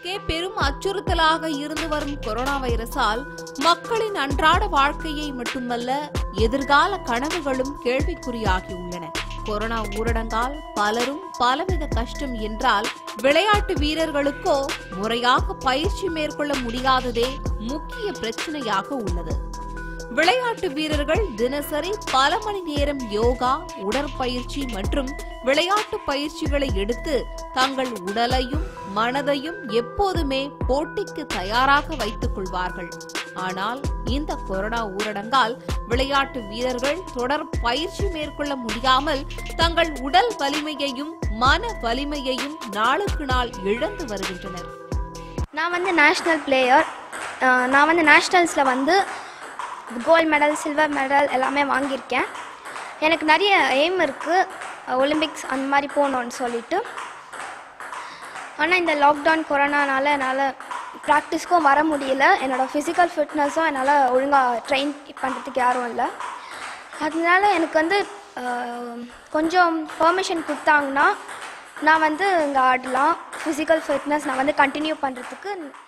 நாட்டிற்கே பெரும் அச்சுறுத்தலாக இருந்து வரும் கொரோனா வைரஸால் மக்களின் அன்றாட வாழ்க்கையை மட்டுமல்ல எதிர்கால கனவுகளும் கேள்விக்குறியாகியுள்ளன கொரோனா ஊரடங்கால் பலரும் பலவித கஷ்டம் என்றால் விளையாட்டு வீரர்களுக்கோ முறையாக பயிற்சி மேற்கொள்ள முடியாததே முக்கிய பிரச்சனையாக உள்ளது விளையாட்டு வீரர்கள் தினசரி பல மணி நேரம் யோகா உடற்பயிற்சி மற்றும் விளையாட்டு பயிற்சிகளை எடுத்து தங்கள் உடலையும் மனதையும் எப்போதுமே போட்டிக்கு தயாராக வைத்துக் கொள்வார்கள் ஆனால் இந்த கொரோனா ஊரடங்கால் விளையாட்டு வீரர்கள் தொடர் பயிற்சி மேற்கொள்ள முடியாமல் தங்கள் உடல் வலிமையையும் மன வலிமையையும் நாளுக்கு நாள் இழந்து வருகின்றனர் நான் வந்து நேஷ்னல் பிளேயர் நான் வந்து நேஷ்னல்ஸில் வந்து கோல்ட் மெடல் சில்வர் மெடல் எல்லாமே வாங்கியிருக்கேன் எனக்கு நிறைய எய்ம் இருக்குது ஒலிம்பிக்ஸ் அந்த மாதிரி போகணுன்னு சொல்லிட்டு ஆனால் இந்த லாக்டவுன் கொரோனானால என்னால் ப்ராக்டிஸ்க்கும் வர முடியல என்னோடய ஃபிசிக்கல் ஃபிட்னஸும் என்னால் ஒழுங்காக ட்ரெயின் பண்ணுறதுக்கு யாரும் இல்லை அதனால எனக்கு வந்து அஹ், கொஞ்சம் பெர்மிஷன் கொடுத்தாங்கன்னா நான் வந்து இங்கே ஆடலாம் ஃபிசிக்கல் ஃபிட்னஸ் நான் வந்து கண்டினியூ பண்ணுறதுக்கு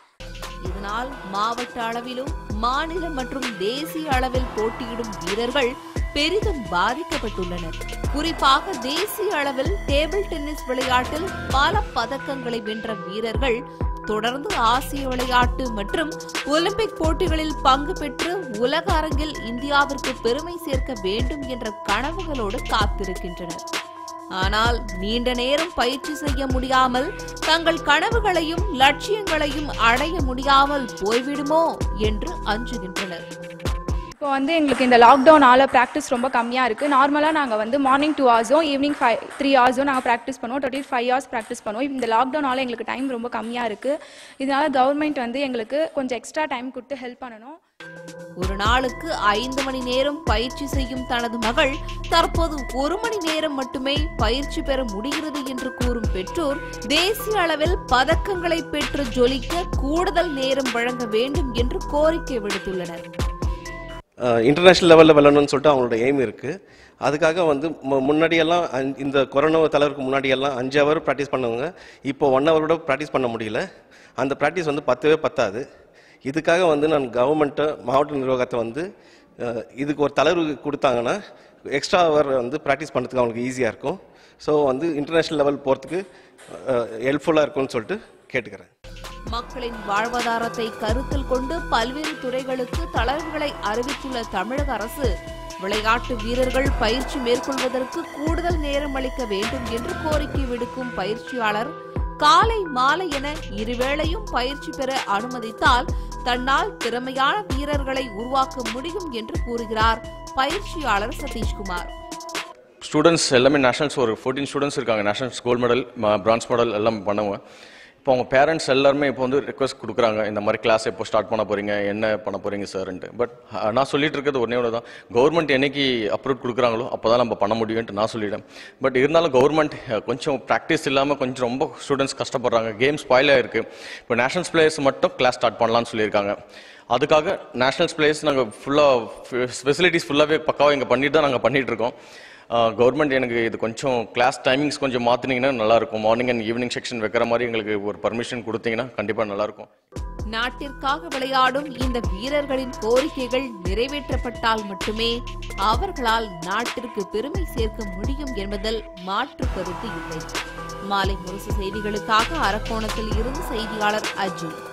இதனால் மாவட்ட அளவிலும் மாநில மற்றும் தேசிய அளவில் போட்டியிடும் வீரர்கள் பெரிதும் பாதிக்கப்பட்டுள்ளனர் குறிப்பாக தேசிய அளவில் டேபிள் டென்னிஸ் விளையாட்டில் பல பதக்கங்களை வென்ற வீரர்கள் தொடர்ந்து ஆசிய விளையாட்டு மற்றும் ஒலிம்பிக் போட்டிகளில் பங்கு பெற்று உலக அரங்கில் இந்தியாவிற்கு பெருமை சேர்க்க வேண்டும் என்ற கனவுகளோடு காத்திருக்கின்றனர் ஆனால் நீண்ட நேரம் பயிற்சி செய்ய முடியாமல் தங்கள் கனவுகளையும் லட்சியங்களையும் அடைய முடியாமல் போய்விடுமோ என்று அஞ்சுகின்றனர் இப்போ வந்து எங்களுக்கு இந்த லாக்டவுனால ப்ராக்டிஸ் ரொம்ப கம்மியாக இருக்குது நார்மலாக நாங்கள் வந்து மார்னிங் டூ ஹவர்ஸும் ஈவினிங் ஃபைவ் த்ரீ ஹவர்ஸும் நாங்கள் ப்ராக்டிஸ் பண்ணுவோம் டுவெண்ட்டி ஃபைவ் ஹவர்ஸ் ப்ராக்டிஸ் பண்ணுவோம் இந்த லாக்டவுனால எங்களுக்கு டைம் ரொம்ப கம்மியாக இருக்குது இதனால கவர்மெண்ட் வந்து எங்களுக்கு கொஞ்சம் எக்ஸ்ட்ரா டைம் கொடுத்து ஹெல்ப் பண்ணணும் ஒரு நாளுக்கு ஐந்து மணி நேரம் பயிற்சி செய்யும் தனது மகள் தற்போது ஒரு மணி நேரம் மட்டுமே பயிற்சி பெற முடிகிறது என்று கூறும் பெற்றோர் தேசிய அளவில் பதக்கங்களை பெற்று ஜொலிக்க கூடுதல் நேரம் வழங்க வேண்டும் என்று கோரிக்கை விடுத்துள்ளனர் இன்டர்நேஷ்னல் லெவலில் விளையாடணும்னு சொல்லிட்டு அவங்களோட எய்ம் இருக்குது அதுக்காக வந்து மு- முன்னாடியெல்லாம் அஞ்சு- இந்த கொரோனா தலைவருக்கு முன்னாடியெல்லாம் அஞ்சு ஹவர் ப்ராக்டிஸ் பண்ணவங்க இப்போ ஒன் ஹவரோட ப்ராக்டிஸ் பண்ண முடியல அந்த ப்ராக்டிஸ் வந்து பத்தவே பத்தாது இதுக்காக வந்து நான் கவர்மெண்ட்டை மாவட்ட நிர்வாகத்தை வந்து அஹ், இதுக்கு ஒரு தலைவர் கொடுத்தாங்கன்னா எக்ஸ்ட்ரா ஹவர் வந்து ப்ராக்டிஸ் பண்ணுறதுக்கு அவங்களுக்கு ஈஸியாக இருக்கும் ஸோ வந்து இன்டர்நேஷ்னல் லெவல் போகிறதுக்கு ஹெல்ப்ஃபுல்லாக இருக்கும்னு சொல்லிட்டு கேட்டுக்கிறேன் மக்களின் வாழ்வாதாரத்தை கருத்தில் கொண்டு பல்வேறு துறைகளுக்கு தளர்வுகளை அறிவித்துள்ள தமிழக அரசு விளையாட்டு வீரர்கள் பயிற்சி மேற்கொள்வதற்கு கூடுதல் நேரம் அளிக்க வேண்டும் என்று கோரிக்கை விடுக்கும் பயிற்சியாளர் காலை மாலை என இருவேளையும் பயிற்சி பெற அனுமதித்தால் தன்னால் திறமையான வீரர்களை உருவாக்க முடியும் என்று கூறுகிறார் பயிற்சியாளர் சதீஷ்குமார் ஸ்டூடெண்ட்ஸ் எல்லாமே நேஷனல்ஸ் ஒரு ஃபோர்டீன் ஸ்டூடெண்ட்ஸ் இருக்காங்க nationals gold medal bronze medal எல்லாம் பண்ணுவேன் இப்போ அவங்க பேரண்ட்ஸ் எல்லாருமே இப்போ வந்து ரிக்வஸ்ட் கொடுக்குறாங்க இந்த மாதிரி கிளாஸ் எப்போ ஸ்டார்ட் பண்ண போறீங்க என்ன பண்ண போறீங்க சார்ன்ட்டு பட் நான் சொல்லிட்டு இருக்கிறது ஒன்றே ஒன்று தான் கவர்மெண்ட் என்னைக்கு அப்ரூவ் கொடுக்குறாங்களோ அப்போ தான் நம்ம பண்ண முடியும்ட்டு நான் சொல்லிட்டேன் பட் இருந்தாலும் கவர்மெண்ட் கொஞ்சம் ப்ராக்டிஸ் இல்லாமல் கொஞ்சம் ரொம்ப ஸ்டூடெண்ட்ஸ் கஷ்டப்படுறாங்க கேம் ஸ்பாயில் ஆயிருக்கு இப்போ நேஷனல்ஸ் பிளேயர்ஸ் மட்டும் கிளாஸ் ஸ்டார்ட் பண்ணலாம்னு சொல்லியிருக்காங்க அதுக்காக நேஷனல்ஸ் பிளேயர்ஸ் நாங்கள் ஃபுல்லாக ஃபெசிலிட்டிஸ் ஃபுல்லாகவே பக்காவாக இங்கே பண்ணிட்டு தான் நாங்கள் பண்ணிட்டு இருக்கோம் கவர்மெண்ட் எனக்கு இது கொஞ்சம் கிளாஸ் டைமிங்ஸ் கொஞ்சம் மாற்றினீங்கன்னா நல்லாயிருக்கும் மார்னிங் அண்ட் ஈவினிங் செக்ஷன் வைக்கிற மாதிரி எங்களுக்கு ஒரு பர்மிஷன் கொடுத்தீங்கன்னா கண்டிப்பாக நல்லாயிருக்கும் நாட்டிற்காக விளையாடும் இந்த வீரர்களின் கோரிக்கைகள் நிறைவேற்றப்பட்டால் மட்டுமே அவர்களால் நாட்டிற்கு பெருமை சேர்க்க முடியும் என்பதில் மாற்று கருத்து இல்லை மாலை முரசு செய்திகளுக்காக அரக்கோணத்தில் இருந்து செய்தியாளர் அஜு